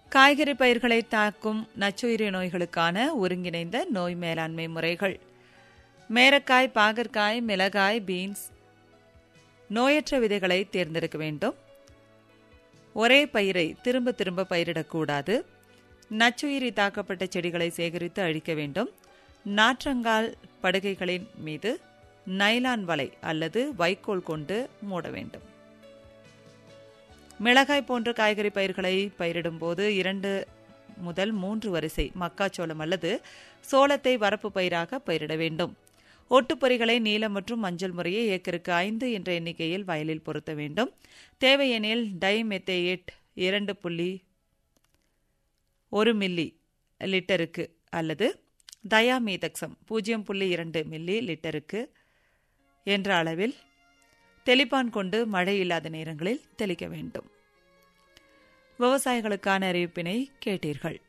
காய்கறி பயிர்களை தாக்கும் நச்சுயிரி நோய்களுக்கான ஒருங்கிணைந்த நோய் மேலாண்மை முறைகள் மேரக்காய் பாகற்காய் மிளகாய் பீன்ஸ் நோயற்ற விதைகளை தேர்ந்தெடுக்க வேண்டும் ஒரே பயிரை திரும்ப திரும்ப பயிரிடக்கூடாது நச்சுயிரி தாக்கப்பட்ட செடிகளை சேகரித்து அழிக்க வேண்டும் நாற்றங்கால் படுகைகளின் மீது நைலான் வலை அல்லது வைக்கோல் கொண்டு மூட வேண்டும் மிளகாய் போன்ற காய்கறி பயிர்களை பயிரிடும்போது இரண்டு முதல் மூன்று வரிசை மக்காச்சோளம் அல்லது சோளத்தை வரப்பு பயிராக பயிரிட வேண்டும் ஒட்டுப்பொறிகளை நீலம் மற்றும் மஞ்சள் முறையை ஏக்கருக்கு ஐந்து என்ற எண்ணிக்கையில் வயலில் பொருத்த வேண்டும் தேவையெனில் டைமெத்தேயேட் இரண்டு புள்ளி ஒரு மில்லி லிட்டருக்கு அல்லது தயாமீதக்சம் பூஜ்ஜியம் புள்ளி இரண்டு மில்லி லிட்டருக்கு என்ற அளவில் தெளிப்பான் கொண்டு மழை இல்லாத நேரங்களில் தெளிக்க வேண்டும் விவசாயிகளுக்கான அறிவிப்பினை கேட்டீர்கள்